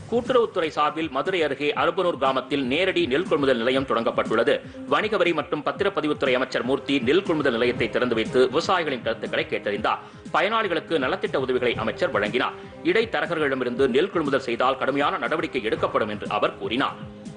கூட்டுறவுத்துறை சார்பில் மதுரை அருகே அருப்பனூர் கிராமத்தில் நேரடி நெல் கொள்முதல் நிலையம் தொடங்கப்பட்டுள்ளது வணிக வரி மற்றும் பத்திரப்பதிவுத்துறை அமைச்சர் மூர்த்தி நெல் கொள்முதல் நிலையத்தை திறந்து வைத்து விவசாயிகளின் கருத்துக்களை கேட்டறிந்தார் பயனாளிகளுக்கு நலத்திட்ட உதவிகளை அமைச்சர் வழங்கினார் இடைத்தரகர்களிடமிருந்து நெல் கொள்முதல் செய்தால் கடுமையான நடவடிக்கை எடுக்கப்படும் என்று அவர் கூறினார்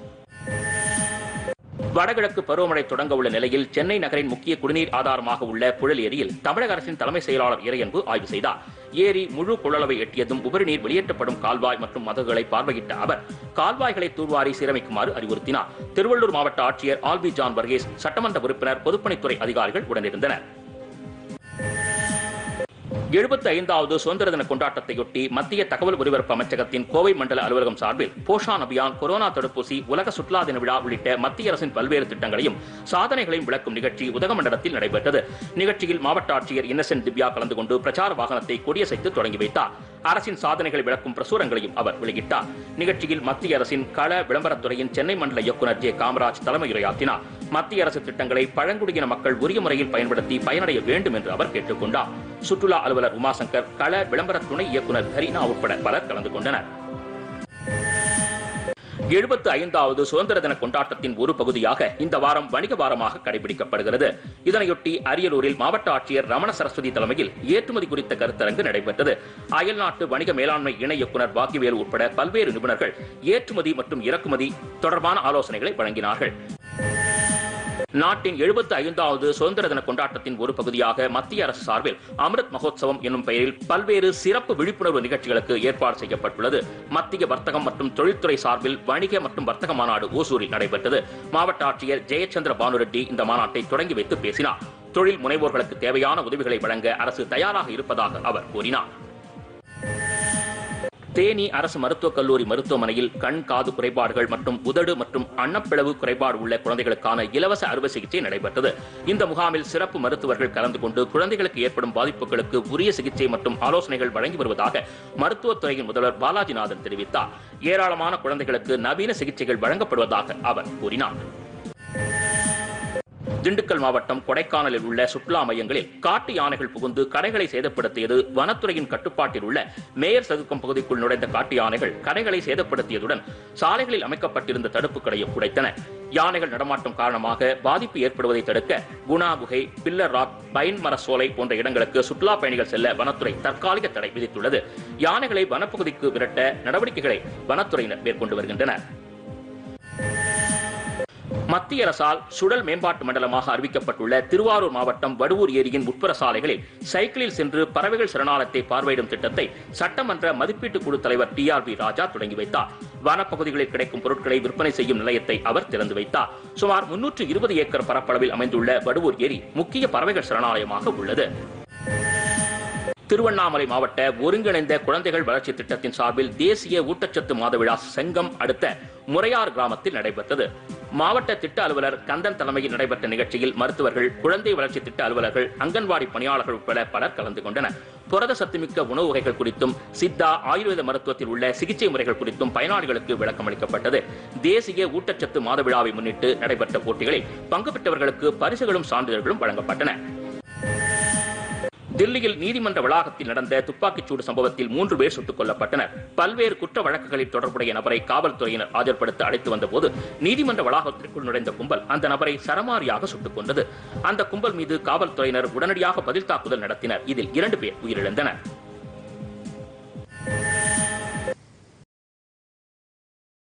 வடகிழக்கு பருவமழை தொடங்க உள்ள நிலையில் சென்னை நகரின் முக்கிய குடிநீர் ஆதாரமாக உள்ள புழல் ஏரியில் தமிழக அரசின் தலைமை செயலாளர் இறையன்பு ஆய்வு செய்தார் ஏரி முழு கொள்ளளவை எட்டியதும் உபரி நீர் வெளியேற்றப்படும் கால்வாய் மற்றும் மதகுகளை பார்வையிட்ட அவர் கால்வாய்களை தூர்வாரி சீரமைக்குமாறு அறிவுறுத்தினார் திருவள்ளூர் மாவட்ட ஆட்சியர் ஆல்பி ஜான் வர்கேஸ் சட்டமன்ற உறுப்பினர் பொதுப்பணித்துறை அதிகாரிகள் உடனிருந்தனர் எழுபத்தி ஐந்தாவது சுதந்திர தின கொண்டாட்டத்தையொட்டி மத்திய தகவல் ஒலிபரப்பு அமைச்சகத்தின் கோவை மண்டல அலுவலகம் சார்பில் போஷான் அபியான் கொரோனா தடுப்பூசி உலக சுற்றுலா தின விழா உள்ளிட்ட மத்திய அரசின் பல்வேறு திட்டங்களையும் சாதனைகளையும் விளக்கும் நிகழ்ச்சி உதகமண்டலத்தில் நடைபெற்றது நிகழ்ச்சியில் மாவட்ட ஆட்சியர் இன்னசென்ட் திவ்யா கலந்து கொண்டு பிரச்சார வாகனத்தை கொடியசைத்து தொடங்கி வைத்தார் அரசின் சாதனைகளை விளக்கும் பிரசுரங்களையும் அவர் வெளியிட்டார் நிகழ்ச்சியில் மத்திய அரசின் கள விளம்பரத்துறையின் சென்னை மண்டல இயக்குநர் ஜே காமராஜ் தலைமையுரையாற்றினார் மத்திய அரசு திட்டங்களை பழங்குடியின மக்கள் உரிய முறையில் பயன்படுத்தி பயனடைய வேண்டும் என்று அவர் கேட்டுக் கொண்டார் சுற்றுலா அலுவலர் உமாசங்கர் கள விளம்பர துணை இயக்குநர் ஹரினா உட்பட பலர் கலந்து கொண்டனர் எழுபத்து ஐந்தாவது சுதந்திர தின கொண்டாட்டத்தின் ஒரு பகுதியாக இந்த வாரம் வணிக வாரமாக கடைபிடிக்கப்படுகிறது இதனையொட்டி அரியலூரில் மாவட்ட ஆட்சியர் ரமண சரஸ்வதி தலைமையில் ஏற்றுமதி குறித்த கருத்தரங்கு நடைபெற்றது அயல்நாட்டு வணிக மேலாண்மை இணை இயக்குநர் பாக்கியவேலு உட்பட பல்வேறு நிபுணர்கள் ஏற்றுமதி மற்றும் இறக்குமதி தொடர்பான ஆலோசனைகளை வழங்கினார்கள் நாட்டின் எழுபத்தி ஐந்தாவது சுதந்திர தின கொண்டாட்டத்தின் ஒரு பகுதியாக மத்திய அரசு சார்பில் அமிர்த் மகோத்சவம் என்னும் பெயரில் பல்வேறு சிறப்பு விழிப்புணர்வு நிகழ்ச்சிகளுக்கு ஏற்பாடு செய்யப்பட்டுள்ளது மத்திய வர்த்தகம் மற்றும் தொழில்துறை சார்பில் வணிக மற்றும் வர்த்தக மாநாடு ஓசூரில் நடைபெற்றது மாவட்ட ஆட்சியர் ஜெயச்சந்திர பானுரெட்டி இந்த மாநாட்டை தொடங்கி வைத்து பேசினார் தொழில் முனைவோர்களுக்கு தேவையான உதவிகளை வழங்க அரசு தயாராக இருப்பதாக அவர் கூறினார் தேனி அரசு மருத்துவக் கல்லூரி மருத்துவமனையில் கண் காது குறைபாடுகள் மற்றும் உதடு மற்றும் அன்னப்பிளவு குறைபாடு உள்ள குழந்தைகளுக்கான இலவச அறுவை சிகிச்சை நடைபெற்றது இந்த முகாமில் சிறப்பு மருத்துவர்கள் கலந்து கொண்டு குழந்தைகளுக்கு ஏற்படும் பாதிப்புகளுக்கு உரிய சிகிச்சை மற்றும் ஆலோசனைகள் வழங்கி வருவதாக மருத்துவத்துறையின் முதல்வர் பாலாஜிநாதன் தெரிவித்தார் ஏராளமான குழந்தைகளுக்கு நவீன சிகிச்சைகள் வழங்கப்படுவதாக அவர் கூறினார் திண்டுக்கல் மாவட்டம் கொடைக்கானலில் உள்ள சுற்றுலா மையங்களில் காட்டு யானைகள் புகுந்து கடைகளை சேதப்படுத்தியது வனத்துறையின் கட்டுப்பாட்டில் உள்ள மேயர் சதுக்கம் பகுதிக்குள் நுழைந்த காட்டு யானைகள் கடைகளை சேதப்படுத்தியதுடன் சாலைகளில் அமைக்கப்பட்டிருந்த தடுப்புகளையும் உடைத்தன யானைகள் நடமாட்டம் காரணமாக பாதிப்பு ஏற்படுவதை தடுக்க குணா குகை பில்லர் ராக் பைன் மர சோலை போன்ற இடங்களுக்கு சுற்றுலா பயணிகள் செல்ல வனத்துறை தற்காலிக தடை விதித்துள்ளது யானைகளை வனப்பகுதிக்கு விரட்ட நடவடிக்கைகளை வனத்துறையினர் மேற்கொண்டு வருகின்றனர் மத்திய அரசால் சுழல் மேம்பாட்டு மண்டலமாக அறிவிக்கப்பட்டுள்ள திருவாரூர் மாவட்டம் வடுவூர் ஏரியின் உட்புற சாலைகளில் சைக்கிளில் சென்று பறவைகள் சரணாலயத்தை பார்வையிடும் திட்டத்தை சட்டமன்ற மதிப்பீட்டு குழு தலைவர் டி ஆர் பி ராஜா தொடங்கி வைத்தார் வனப்பகுதிகளில் கிடைக்கும் பொருட்களை விற்பனை செய்யும் நிலையத்தை அவர் திறந்து வைத்தார் சுமார் முன்னூற்று இருபது ஏக்கர் பரப்பளவில் அமைந்துள்ள வடுவூர் ஏரி முக்கிய பறவைகள் சரணாலயமாக உள்ளது திருவண்ணாமலை மாவட்ட ஒருங்கிணைந்த குழந்தைகள் வளர்ச்சி திட்டத்தின் சார்பில் தேசிய ஊட்டச்சத்து மாத விழா செங்கம் அடுத்த முறையார் கிராமத்தில் நடைபெற்றது மாவட்ட திட்ட அலுவலர் கந்தன் தலைமையில் நடைபெற்ற நிகழ்ச்சியில் மருத்துவர்கள் குழந்தை வளர்ச்சி திட்ட அலுவலர்கள் அங்கன்வாடி பணியாளர்கள் உட்பட பலர் கலந்து கொண்டனர் புரத சத்துமிக்க உணவு வகைகள் குறித்தும் சித்தா ஆயுர்வேத மருத்துவத்தில் உள்ள சிகிச்சை முறைகள் குறித்தும் பயனாளிகளுக்கு விளக்கம் அளிக்கப்பட்டது தேசிய ஊட்டச்சத்து மாத விழாவை முன்னிட்டு நடைபெற்ற போட்டிகளில் பங்கு பெற்றவர்களுக்கு பரிசுகளும் சான்றிதழ்களும் வழங்கப்பட்டன தில்லியில் நீதிமன்ற வளாகத்தில் நடந்த துப்பாக்கிச்சூடு சம்பவத்தில் மூன்று பேர் சுட்டுக் கொல்லப்பட்டனர் பல்வேறு குற்ற வழக்குகளில் தொடர்புடைய நபரை காவல்துறையினர் ஆஜர்படுத்த அழைத்து வந்தபோது நீதிமன்ற வளாகத்திற்குள் நுழைந்த கும்பல் அந்த நபரை சரமாரியாக சுட்டுக் கொண்டது அந்த கும்பல் மீது காவல்துறையினர் உடனடியாக பதில் தாக்குதல் நடத்தினர் இதில் இரண்டு பேர் உயிரிழந்தனர்